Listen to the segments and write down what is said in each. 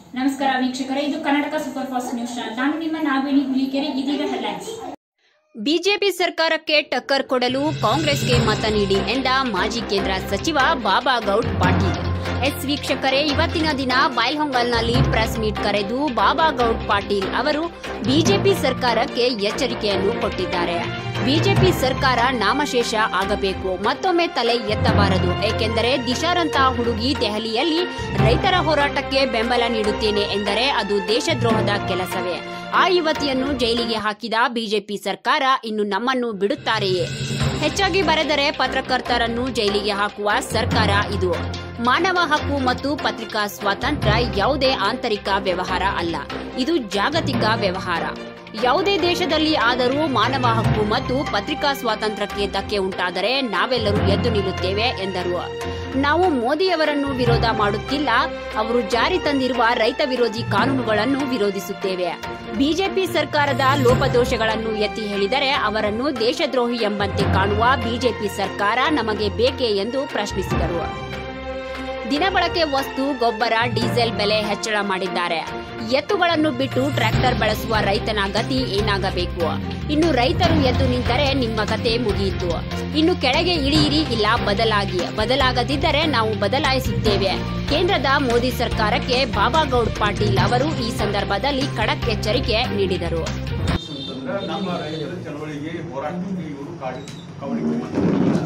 ನಮಸ್ಕಾರ ವೀಕ್ಷಕರೇ ಇದು Karnataka super fast news channel ನಾನು ನಿಮ್ಮ ನಾಗವೇಣಿ ಹುಲಿಕೆರೆ ಇದೀಗ ಹೆಡ್ಲೈನ್ಸ್ ಬಿಜೆಪಿ ಸರ್ಕಾರಕ್ಕೆ ಟಕ್ಕರ್ ಕೊಡಲು ಕಾಂಗ್ರೆಸ್ಗೆ ಮತ ನೀಡಿ ಎಂದ ಮಾಜಿ ಕೇಂದ್ರ ಸಚಿವ ಬಾಬಾ ಗೌಡ್ ಪಾಟೀಲ್ ಎಸ್ ವೀಕ್ಷಕರೇ ಇವತ್ತಿನ ದಿನ ಬೈಲ್ಹೊಂಗಲ್ನಲ್ಲಿ ಪ್ರೆಸ್ ಮೀಟ್ ಕರೆದು ಬಾಬಾ ಗೌಡ್ ಪಾಟೀಲ್ ಅವರು ಬಿಜೆಪಿ ಸರ್ಕಾರಕ್ಕೆ ಎಚ್ಚರಿಕೆಯನ್ನು ಕೊಟ್ಟಿದ್ದಾರೆ ಬಿಜೆಪಿ ಸರ್ಕಾರ ನಾಮಶೇಷ ಆಗಬೇಕು ಮತ್ತೊಮ್ಮೆ ತಲೆ ಎತ್ತಬಾರದು ಏಕೆಂದರೆ ದಿಶಾರಂತಹ ಹುಡುಗಿ ದೆಹಲಿಯಲ್ಲಿ ರೈತರ ಹೋರಾಟಕ್ಕೆ ಬೆಂಬಲ ನೀಡುತ್ತೇನೆ ಎಂದರೆ ಅದು ದೇಶದ್ರೋಹದ ಕೆಲಸವೇ ಆ ಯುವತಿಯನ್ನು ಜೈಲಿಗೆ ಹಾಕಿದ ಬಿಜೆಪಿ ಸರ್ಕಾರ ಇನ್ನು ನಮ್ಮನ್ನು ಬಿಡುತ್ತಾರೆಯೇ ಹೆಚ್ಚಾಗಿ ಬರೆದರೆ ಪತ್ರಕರ್ತರನ್ನು ಜೈಲಿಗೆ ಹಾಕುವ ಸರ್ಕಾರ ಇದು ಮಾನವ ಹಕ್ಕು ಮತ್ತು ಪತ್ರಿಕಾ ಸ್ವಾತಂತ್ರ್ಯ ಯಾವುದೇ ಆಂತರಿಕ ವ್ಯವಹಾರ ಅಲ್ಲ ಇದು ಜಾಗತಿಕ ವ್ಯವಹಾರ ಯಾವುದೇ ದೇಶದಲ್ಲಿ ಆದರೂ ಮಾನವ ಹಕ್ಕು ಮತ್ತು ಪತ್ರಿಕಾ ಸ್ವಾತಂತ್ರ್ಯಕ್ಕೆ ಧಕ್ಕೆ ಉಂಟಾದರೆ ನಾವೆಲ್ಲರೂ ಎದ್ದು ನಿಲ್ಲುತ್ತೇವೆ ಎಂದರು ನಾವು ಮೋದಿಯವರನ್ನು ವಿರೋಧ ಮಾಡುತ್ತಿಲ್ಲ ಅವರು ಜಾರಿ ತಂದಿರುವ ರೈತ ವಿರೋಧಿ ಕಾನೂನುಗಳನ್ನು ವಿರೋಧಿಸುತ್ತೇವೆ ಬಿಜೆಪಿ ಸರ್ಕಾರದ ಲೋಪದೋಷಗಳನ್ನು ಎತ್ತಿ ಹೇಳಿದರೆ ಅವರನ್ನು ದೇಶದ್ರೋಹಿ ಎಂಬಂತೆ ಕಾಣುವ ಬಿಜೆಪಿ ಸರ್ಕಾರ ನಮಗೆ ಬೇಕೇ ಎಂದು ಪ್ರಶ್ನಿಸಿದರು ದಿನಬಳಕೆ ವಸ್ತು ಗೊಬ್ಬರ ಡೀಸೆಲ್ ಬೆಲೆ ಹೆಚ್ಚಳ ಮಾಡಿದ್ದಾರೆ ಎತ್ತುಗಳನ್ನು ಬಿಟ್ಟು ಟ್ರ್ಯಾಕ್ಟರ್ ಬಳಸುವ ರೈತನ ಗತಿ ಏನಾಗಬೇಕು ಇನ್ನು ರೈತರು ಎದ್ದು ನಿಂತರೆ ನಿಮ್ಮ ಕತೆ ಮುಗಿಯಿತು ಇನ್ನು ಕೆಳಗೆ ಇಳಿಯಿರಿ ಇಲ್ಲ ಬದಲಾಗಿ ಬದಲಾಗದಿದ್ದರೆ ನಾವು ಬದಲಾಯಿಸುತ್ತೇವೆ ಕೇಂದ್ರದ ಮೋದಿ ಸರ್ಕಾರಕ್ಕೆ ಬಾಬಾಗೌಡ್ ಪಾಟೀಲ್ ಅವರು ಈ ಸಂದರ್ಭದಲ್ಲಿ ಖಡಕ್ ಎಚ್ಚರಿಕೆ ನೀಡಿದರು ಅಂತಂದ್ರೆ ನಮ್ಮ ರೈತರ ಚಳವಳಿಗೆ ಹೋರಾಟಕ್ಕೆ ಇವರು ಕಾಡಿ ಕವಡಿಕೆ ಮಾಡ್ತಾರೆ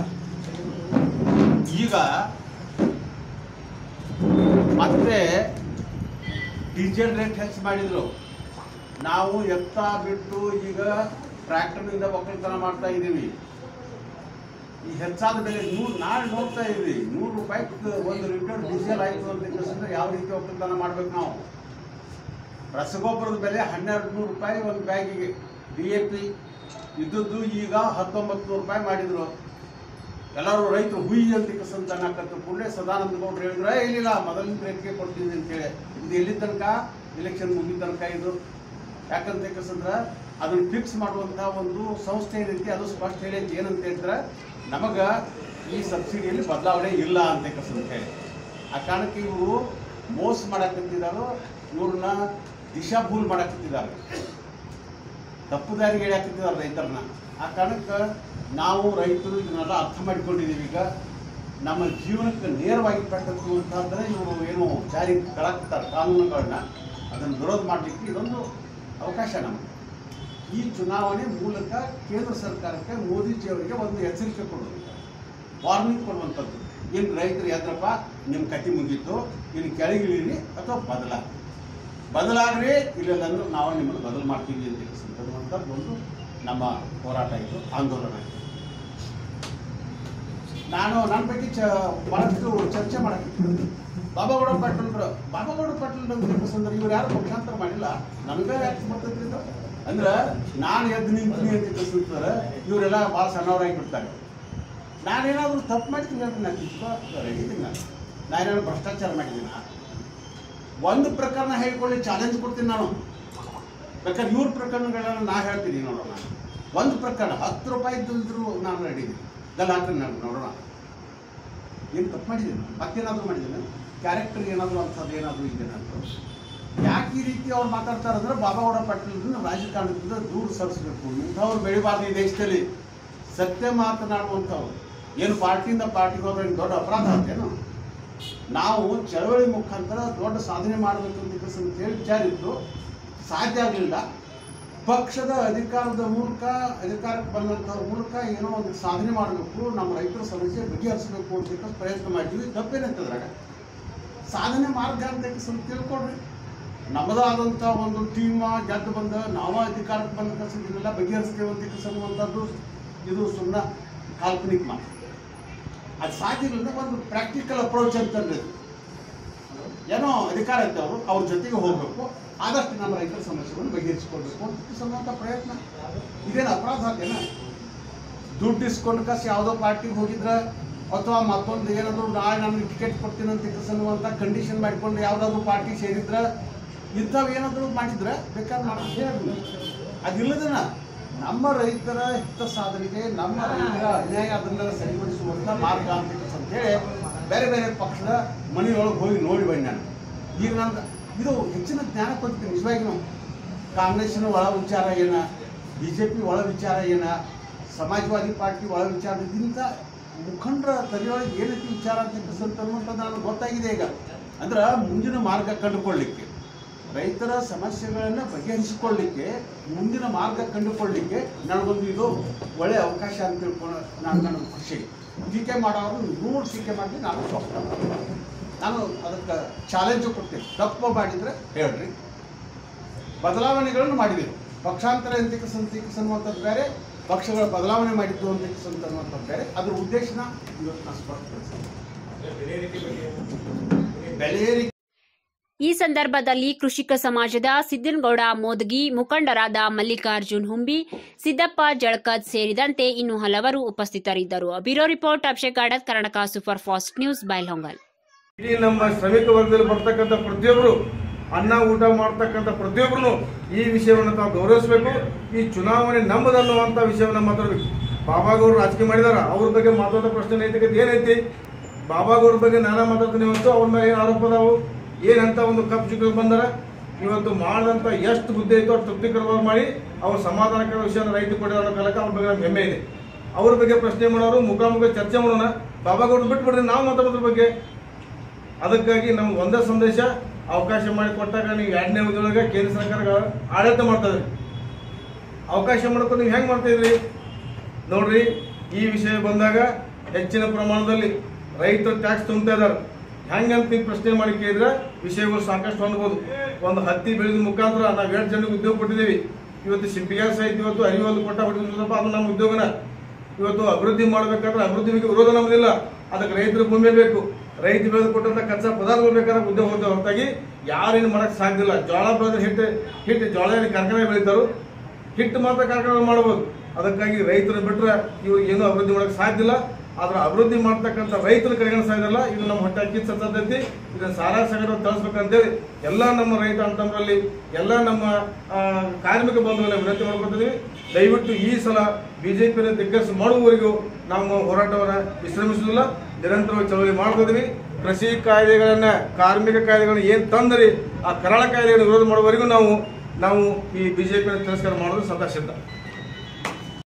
ಈಗ ಮತ್ತೆ ಡೀಸೆಲ್ ರೇಟ್ ಹೆಚ್ಚು ಮಾಡಿದ್ರು ನಾವು ಎತ್ತ ಬಿಟ್ಟು ಈಗ ಟ್ರ್ಯಾಕ್ಟರ್ನಿಂದ ಒಕ್ಕಲ್ತನ ಮಾಡ್ತಾ ಇದ್ದೀವಿ ಈ ಹೆಚ್ಚಾದ ಬೆಲೆ ನೂರು ನಾಳೆ ನೋಡ್ತಾ ಇದ್ವಿ ನೂರು ರೂಪಾಯಿ ಒಂದು ಲೀಟರ್ ಡೀಸೆಲ್ ಆಯಿತು ಅಂತ ಹೇಳಿದ್ರೆ ಯಾವ ರೀತಿ ಒಕ್ಕಲ್ತನ ಮಾಡ್ಬೇಕು ನಾವು ರಸಗೊಬ್ಬರದ ಬೆಲೆ ಹನ್ನೆರಡು ನೂರು ರೂಪಾಯಿ ಒಂದು ಬ್ಯಾಗಿಗೆ ಡಿ ಎ ಪಿ ಇದ್ದದ್ದು ಈಗ ಹತ್ತೊಂಬತ್ತು ನೂರು ರೂಪಾಯಿ ಮಾಡಿದ್ರು ಎಲ್ಲರೂ ರೈತರು ಹುಯಿ ಅಂತ ಕಸಂತ ಅನ್ನಕತ್ತು ಕೂಡಲೇ ಸದಾನಂದ ಗೌಡ್ರು ಹೇಳಿದ್ರು "ಏ, ಇಲ್ಲಿಲ್ಲ ಮೊದಲಿನ ರೇಟ್ಗೆ ಕೊಡ್ತೀವಿ ಅಂತೇಳಿ ಇದು ಎಲ್ಲಿ ತನಕ ಇಲೆಕ್ಷನ್ ಮುಗಿದ ತನಕ ಇದು ಯಾಕಂತ ಕಸಂದ್ರೆ ಅದನ್ನು ಫಿಕ್ಸ್ ಮಾಡುವಂಥ ಒಂದು ಸಂಸ್ಥೆ ಏನೈತಿ ಅದು ಸ್ಪಷ್ಟ ಹೇಳೈತಿ ಏನಂತ ಹೇಳಿದ್ರೆ ನಮಗೆ ಈ ಸಬ್ಸಿಡಿಯಲ್ಲಿ ಬದಲಾವಣೆ ಇಲ್ಲ ಅಂತ ಕಸಂತ ಹೇಳಿ ಆ ಕಾರಣಕ್ಕೆ ಇವರು ಮೋಸ ಮಾಡಕತ್ತಿದ್ದಾರೋ ಇವ್ರನ್ನ ದಿಶಾಭೂಲ್ ಮಾಡಕತ್ತಿದ್ದಾರೆ ತಪ್ಪು ದಾರಿಗೆ ಎಳ್ಯಾಕತ್ತಿದ್ದಾರೆ ರೈತರನ್ನ ಆ ಕಾರಣಕ್ಕೆ ನಾವು ರೈತರು ಇದನ್ನೆಲ್ಲ ಅರ್ಥ ಮಾಡಿಕೊಂಡಿದ್ದೀವಿ ಈಗ ನಮ್ಮ ಜೀವನಕ್ಕೆ ನೇರವಾಗಿ ಅಂತಂದ್ರೆ ಇವರು ಏನು ಜಾರಿ ತಳಕ್ತಾರೆ ಕಾನೂನುಗಳನ್ನ ಅದನ್ನು ವಿರೋಧ ಮಾಡಲಿಕ್ಕೆ ಇದೊಂದು ಅವಕಾಶ ನಮಗೆ ಈ ಚುನಾವಣೆ ಮೂಲಕ ಕೇಂದ್ರ ಸರ್ಕಾರಕ್ಕೆ ಮೋದಿಜಿಯವರಿಗೆ ಒಂದು ಎಚ್ಚರಿಕೆ ಕೊಡೋದು ವಾರ್ನಿಂಗ್ ಕೊಡುವಂಥದ್ದು ಇನ್ನು ರೈತರು ಎದ್ರಪ್ಪ ನಿಮ್ಮ ಕತಿ ಮುಗೀತು ಇನ್ನು ಕೆಳಗಿಳಿರಿ ಅಥವಾ ಬದಲಾಗಿ ಬದಲಾಗ್ರಿ ಇಲ್ಲ ಅಂದ್ರೆ ನಾವು ನಿಮ್ಮನ್ನು ಬದಲು ಮಾಡ್ತೀವಿ ಅಂತ ಹೇಳುವಂಥದ್ದು ಒಂದು ನಮ್ಮ ಹೋರಾಟ ಇದು ಆಂದೋಲನ ಇದು ನಾನು ನನ್ನ ಬಗ್ಗೆ ಚ ಭಾಳಷ್ಟು ಚರ್ಚೆ ಮಾಡಕ್ಕೆ ಬಾಬಾಗೌಡ ಪಾಟೀಲ್ರು ಬಾಬಾಗೌಡ ಪಾಟೀಲ್ ಅಂತ ಹೇಳ್ಬೇಕಂದ್ರೆ ಇವ್ರು ಯಾರು ಪಕ್ಷಾಂತರ ಮಾಡಿಲ್ಲ ನನಗೆ ಯಾಕೆ ಬರ್ತೈತ್ರಿ ಇದು ಅಂದ್ರೆ ನಾನು ಎದ್ದು ನಿಂತೀನಿ ಅಂತ ತಿಳಿಸ್ತಾರೆ ಇವರೆಲ್ಲ ಭಾಳ ಸಣ್ಣವರಾಗಿ ಬಿಡ್ತಾರೆ ನಾನೇನಾದರೂ ತಪ್ಪು ಮಾಡ್ತೀನಿ ಅಂದ್ರೆ ನಾನು ತಿದ್ದುಕೋ ರೆಡಿ ಇದ್ದೀನಿ ನಾನು ನಾನೇನಾದ್ರು ಭ್ರಷ್ಟಾಚಾರ ಮಾಡಿದ್ದೀನ ಒಂದು ಪ್ರಕರಣ ಹೇಳ್ಕೊಳ್ಳಿ ಚಾಲೆಂಜ್ ಕೊಡ್ತೀನಿ ನಾನು ಬೇಕಾದ್ರೆ ಇವ್ರ ಪ್ರಕರಣಗಳನ್ನ ನಾ ಹೇಳ್ತೀನಿ ನೋಡೋಣ ಒಂದು ಪ್ರಕರಣ ಹತ್ತು ರೂಪಾಯಿ ಇದ್ದಿದ್ರು ನಾನು ರೆಡಿ ಇದ್ದೀನಿ ಗಲಾಟೆ ನಾನು ನೋಡೋಣ ಏನು ತಪ್ಪು ಮಾಡಿದ್ದೀನಿ ಮತ್ತೇನಾದರೂ ಮಾಡಿದ್ದೀನಿ ಕ್ಯಾರೆಕ್ಟರ್ ಏನಾದರೂ ಅಂಥದ್ದು ಏನಾದರೂ ಇದೆ ನಾನು ಯಾಕೆ ಈ ರೀತಿ ಅವ್ರು ಮಾತಾಡ್ತಾರೆ ಅಂದ್ರೆ ಬಾಬಾಗೌಡ ಪಾಟೀಲ್ರನ್ನ ರಾಜಕಾರಣದಿಂದ ದೂರ ಸರಿಸಬೇಕು ಇಂಥವ್ರು ಬೆಳಿಬಾರ್ದು ಈ ದೇಶದಲ್ಲಿ ಸತ್ಯ ಮಾತನಾಡುವಂಥವ್ರು ಏನು ಪಾರ್ಟಿಯಿಂದ ಪಾರ್ಟಿಗೆ ಹೋದ್ರೆ ಏನು ದೊಡ್ಡ ಅಪರಾಧ ಅಂತೇನು ನಾವು ಚಳವಳಿ ಮುಖಾಂತರ ದೊಡ್ಡ ಸಾಧನೆ ಮಾಡಬೇಕು ಅಂತ ಕೆಲಸ ಅಂತ ಹೇಳಿ ವಿಚಾರ ಇತ್ತು ಸಾಧ್ಯ ಆಗಲಿಲ್ಲ ಪಕ್ಷದ ಅಧಿಕಾರದ ಮೂಲಕ ಅಧಿಕಾರಕ್ಕೆ ಬಂದಂಥವ್ರ ಮೂಲಕ ಏನೋ ಒಂದು ಸಾಧನೆ ಮಾಡಬೇಕು ನಮ್ಮ ರೈತರ ಸಮಸ್ಯೆ ಬಗೆಹರಿಸಬೇಕು ಅಂತ ಹೇಳಿ ಪ್ರಯತ್ನ ಮಾಡಿದ್ವಿ ತಪ್ಪೇನಂತದ್ರಾಗ ಸಾಧನೆ ಮಾರ್ಗ ಅಂತ ಸ್ವಲ್ಪ ತಿಳ್ಕೊಡ್ರಿ ನಮ್ಮದಾದಂಥ ಒಂದು ಟೀಮ ಗೆದ್ದು ಬಂದ ನಾವು ಅಧಿಕಾರಕ್ಕೆ ಬಂದ ಕೆಲಸ ಇದನ್ನೆಲ್ಲ ಬಗೆಹರಿಸ್ತೇವೆ ಅಂತ ಕೆಲಸ ಅನ್ನುವಂಥದ್ದು ಇದು ಸುಮ್ಮನೆ ಕಾಲ್ಪನಿಕ ಮಾತು ಅದು ಸಾಧ್ಯ ಇಲ್ಲ ಒಂದು ಪ್ರಾಕ್ಟಿಕಲ್ ಅಪ್ರೋಚ್ ಅಂತಂದ್ರೆ ಇದು. ಏನೋ ಅಧಿಕಾರ ಐತೆ ಅವರು ಅವ್ರ ಜೊತೆಗೆ ಹೋಗಬೇಕು ಆದಷ್ಟು ನಮ್ಮ ರೈತರ ಸಮಸ್ಯೆಗಳನ್ನು ಬಗೆಹರಿಸಿಕೊಳ್ಬೇಕು ಅಂತ ಸಲ್ಲುವಂಥ ಪ್ರಯತ್ನ ಇದೇನು ಅಪರಾಧ ಅದೇನ ದುಡ್ಡು ಇಸ್ಕೊಂಡು ಕಸ್ ಯಾವುದೋ ಪಾರ್ಟಿಗೆ ಹೋಗಿದ್ರೆ ಅಥವಾ ಮತ್ತೊಂದು ಏನಾದರೂ ನಾಳೆ ನಮಗೆ ಟಿಕೆಟ್ ಕೊಡ್ತೀನಿ ಅಂತ ಕೆಲಸ ಅನ್ನುವಂಥ ಕಂಡೀಷನ್ ಮಾಡಿಕೊಂಡು ಯಾವುದಾದ್ರೂ ಪಾರ್ಟಿ ಸೇರಿದ್ರೆ ಇಂಥವು ಏನಾದರೂ ಮಾಡಿದ್ರೆ ಬೇಕಾದ್ರೆ ನಾವು ಹೇಳಿ ಅದಿಲ್ಲದನ ನಮ್ಮ ರೈತರ ಹಿತ ಸಾಧನೆಗೆ ನಮ್ಮ ರೈತರ ಅನ್ಯಾಯ ಅದನ್ನೆಲ್ಲ ಸರಿಪಡಿಸುವಂಥ ಮಾರ್ಗ ಅಂತ ಕೆಲಸ ಅಂತ ಹೇಳಿ ಬೇರೆ ಬೇರೆ ಪಕ್ಷದ ಮನೆಯೊಳಗೆ ಹೋಗಿ ನೋಡಿ ಬನ್ನಿ ನಾನು ಈಗ ನಂದು ಇದು ಹೆಚ್ಚಿನ ಜ್ಞಾನ ಕೊಡ್ತೀನಿ ನಿಜವಾಗಿ ನಾವು ಕಾಂಗ್ರೆಸ್ಸಿನ ಒಳ ವಿಚಾರ ಏನ ಬಿ ಜೆ ಪಿ ಒಳ ವಿಚಾರ ಏನ ಸಮಾಜವಾದಿ ಪಾರ್ಟಿ ಒಳ ವಿಚಾರ ಇದಕ್ಕಿಂತ ಮುಖಂಡರ ತಲೆಯೊಳಗೆ ಏನೈತಿ ವಿಚಾರ ಅಂತ ಅನ್ನುವಂಥದ್ದು ನನಗೆ ಗೊತ್ತಾಗಿದೆ ಈಗ ಅಂದ್ರೆ ಮುಂದಿನ ಮಾರ್ಗ ಕಂಡುಕೊಳ್ಳಿಕ್ಕೆ ರೈತರ ಸಮಸ್ಯೆಗಳನ್ನು ಬಗೆಹರಿಸಿಕೊಳ್ಳಿಕ್ಕೆ ಮುಂದಿನ ಮಾರ್ಗ ಕಂಡುಕೊಳ್ಳಿಕ್ಕೆ ನನಗೊಂದು ಇದು ಒಳ್ಳೆಯ ಅವಕಾಶ ಅಂತ ತಿಳ್ಕೊಂಡು ನಾನು ನನಗೆ ಖುಷಿ ಟೀಕೆ ಮಾಡೋರು ನೂರು ಟೀಕೆ ಮಾಡಿ ನಾನು ತಪ್ಪು ನಾನು ಅದಕ್ಕೆ ಚಾಲೆಂಜು ಕೊಡ್ತೀನಿ ತಪ್ಪು ಮಾಡಿದರೆ ಹೇಳ್ರಿ ಬದಲಾವಣೆಗಳನ್ನು ಮಾಡಿದೆವು ಪಕ್ಷಾಂತರ ಎಂತಿಕಸ್ ಅಂತಿಕಸ್ ಅನ್ನುವಂಥದ್ದು ಬೇರೆ ಪಕ್ಷಗಳ ಬದಲಾವಣೆ ಮಾಡಿದ್ದು ಅಂತಿಕಸ್ ಅಂತ ಅನ್ನುವಂಥದ್ದು ಬೇರೆ ಅದ್ರ ಉದ್ದೇಶನ ಇವತ್ತು ನಾನು ಸ್ಪಷ್ಟಪಡಿಸ್ತೀನಿ ಬೆಲೆ ಏರಿಕೆ ಈ ಸಂದರ್ಭದಲ್ಲಿ ಕೃಷಿಕ ಸಮಾಜದ ಸಿದ್ದನಗೌಡ ಮೋದಗಿ ಮುಖಂಡರಾದ ಮಲ್ಲಿಕಾರ್ಜುನ್ ಹುಂಬಿ ಸಿದ್ದಪ್ಪ ಜಳಕದ್ ಸೇರಿದಂತೆ ಇನ್ನು ಹಲವರು ಉಪಸ್ಥಿತರಿದ್ದರು bureau report Abhishek Gadat Karnataka super fast news Bailhongal ಇಡೀ ನಮ್ಮ ಶ್ರಮಿಕ ವರ್ಗದಲ್ಲಿ ಬರ್ತಕ್ಕಂಥ ಪ್ರತಿಯೊಬ್ಬರು ಅನ್ನ ಊಟ ಮಾಡ್ತಕ್ಕಂಥ ಪ್ರತಿಯೊಬ್ಬರು ಈ ವಿಷಯವನ್ನು ತಾವು ಗೌರವಿಸಬೇಕು ಈ ಚುನಾವಣೆ ನಮ್ಮದನ್ನುವಂಥ ವಿಷಯವನ್ನು ಮಾತಾಡಬೇಕು ಬಾಬಾಗೌಡರು ರಾಜಕೀಯ ಮಾಡಿದಾರ ಅವ್ರ ಬಗ್ಗೆ ಮಾತಾಡೋ ಪ್ರಶ್ನೆ ನೈತಿಕತೆ ಏನೈತಿ ಬಾಬಾಗೌಡ್ರ ಬಗ್ಗೆ ನಾನಾ ಮಾತಾಡ್ತೀನಿ ಇವತ್ತು ಅವ್ರ ಮೇಲೆ ಏನು ಆರೋಪ ಅದಾವು ಏನಂತ ಒಂದು ಕಪ್ ಚುಕ್ಕ ಬಂದಾರ ಇವತ್ತು ಮಾಡಿದಂಥ ಎಷ್ಟು ಬುದ್ಧಿ ಐತೋ ಅಷ್ಟು ತೃಪ್ತಿಕರವಾಗಿ ಮಾಡಿ ಅವ್ರ ಸಮಾಧಾನಕರ ವಿಷಯ ರೈತ ಕೊಟ್ಟಿರೋ ಅನ್ನೋ ಕಾಲಕ್ಕೆ ಅವ್ರ ಬಗ್ಗೆ ನಮ್ಗೆ ಹೆಮ್ಮೆ ಇದೆ ಅವ್ರ ಬಗ್ಗೆ ಪ್ರಶ್ನೆ ಮಾಡೋರು ಮುಖಾಮುಖ ಚರ್ಚೆ ಮಾಡೋಣ ಬಾಬಾಗೌಡ್ರು ಬಿಟ್ಬಿಡ್ರಿ ನಾವು ಮಾತಾಡೋದ್ರ ಬಗ್ಗೆ ಅದಕ್ಕಾಗಿ ನಮ್ಗೆ ಒಂದೇ ಸಂದೇಶ ಅವಕಾಶ ಮಾಡಿ ಕೊಟ್ಟಾಗ ನೀವು ಎರಡನೇ ಅವಧಿಯೊಳಗೆ ಕೇಂದ್ರ ಸರ್ಕಾರ ಆಡಳಿತ ಮಾಡ್ತದೆ ಅವಕಾಶ ಮಾಡ್ಕೊಂಡು ನೀವು ಹೆಂಗೆ ಮಾಡ್ತಾ ಇದ್ರಿ ನೋಡ್ರಿ ಈ ವಿಷಯ ಬಂದಾಗ ಹೆಚ್ಚಿನ ಪ್ರಮಾಣದಲ್ಲಿ ರೈತರು ಟ್ಯಾಕ್ಸ್ ತುಂಬ್ತಾ ಇದಾರೆ ಹೆಂಗಂತ ನೀವು ಪ್ರಶ್ನೆ ಮಾಡಿ ಕೇಳಿದ್ರೆ ವಿಷಯಗಳು ಸಾಕಷ್ಟು ಅನ್ಬೋದು ಒಂದು ಹತ್ತಿ ಬೆಳೆದ ಮುಖಾಂತರ ನಾವು ಎರಡು ಜನಕ್ಕೆ ಉದ್ಯೋಗ ಕೊಟ್ಟಿದ್ದೀವಿ ಇವತ್ತು ಶಿಪ್ಪಿಗಾರ್ ಸಹಿತ ಇವತ್ತು ಅರಿವಲ್ಲಿ ಕೊಟ್ಟ ಸ್ವಲ್ಪ ಅದು ನಮ್ಮ ಉದ್ಯೋಗನ ಇವತ್ತು ಅಭಿವೃದ್ಧಿ ಮಾಡಬೇಕಾದ್ರೆ ಅಭಿವೃದ್ಧಿ ಬಗ್ಗೆ ವಿರೋಧ ನಮ್ಮದಿಲ್ಲ ಅದಕ್ಕೆ ರೈತರ ಭೂಮಿ ಬೇಕು ರೈತ ಬೆಳೆದು ಕೊಟ್ಟಂತ ಕಚ್ಚಾ ಪದಾರ್ಥಗಳು ಬೇಕಾದ್ರೆ ಉದ್ಯೋಗ ಹೋಗ್ತೇವೆ ಹೊರತಾಗಿ ಯಾರೇನು ಮಾಡಕ್ ಸಾಧ್ಯ ಇಲ್ಲ ಜೋಳ ಬೆಳೆದ್ರೆ ಹಿಟ್ಟು ಹಿಟ್ಟು ಜೋಳ ಏನು ಕಾರ್ಖಾನೆ ಬೆಳೀತಾರೋ ಹಿಟ್ಟು ಮಾತ್ರ ಕಾರ್ಖಾನೆ ಮಾಡ್ಬೋದು ಅದಕ್ಕಾಗಿ ರೈತರು ಬಿಟ್ರೆ ಇವ್ರಿಗೆ ಏನೂ ಅಭಿವೃದ್ಧಿ ಮಾಡಕ್ ಸಾಧ್ಯ ಇಲ್ಲ ಆದ್ರೆ ಅಭಿವೃದ್ಧಿ ಮಾಡ್ತಕ್ಕಂಥ ರೈತರ ಕಡೆಗೆ ಸಾಧ್ಯಲ್ಲ ಇದು ನಮ್ಮ ಹೊಟ್ಟೆ ಅಕ್ಕಿ ಸತ್ತೈತಿ ಇದನ್ನ ಸಾರಾ ಸಗರ ತಳಿಸ್ಬೇಕಂತೇಳಿ ಎಲ್ಲ ನಮ್ಮ ರೈತ ಅಂತಂದ್ರಲ್ಲಿ ಎಲ್ಲ ನಮ್ಮ ಆ, ಕಾರ್ಮಿಕ ಬಂಧುಗಳನ್ನ ವಿನಂತಿ ಮಾಡ್ಕೊತಿದ್ವಿ ದಯವಿಟ್ಟು ಈ ಸಲ ಬಿಜೆಪಿಯನ್ನು ದಿಗ್ಗಜ ಮಾಡುವವರೆಗೂ ನಮ್ಮ ಹೋರಾಟವನ್ನ ವಿಶ್ರಮಿಸುವುದಿಲ್ಲ ನಿರಂತರವಾಗಿ ಚಳವಳಿ ಮಾಡ್ತಿದ್ವಿ ಕೃಷಿ ಕಾಯ್ದೆಗಳನ್ನ ಕಾರ್ಮಿಕ ಕಾಯ್ದೆಗಳನ್ನ ಏನ್ ತಂದ್ರಿ ಆ ಕರಾಳ ಕಾಯ್ದೆಗಳನ್ನು ವಿರೋಧ ಮಾಡುವವರೆಗೂ ನಾವು ನಾವು ಈ ಬಿಜೆಪಿಯನ್ನು ತಿರಸ್ಕಾರ ಮಾಡೋದು ಸದಾ ಸಿದ್ಧ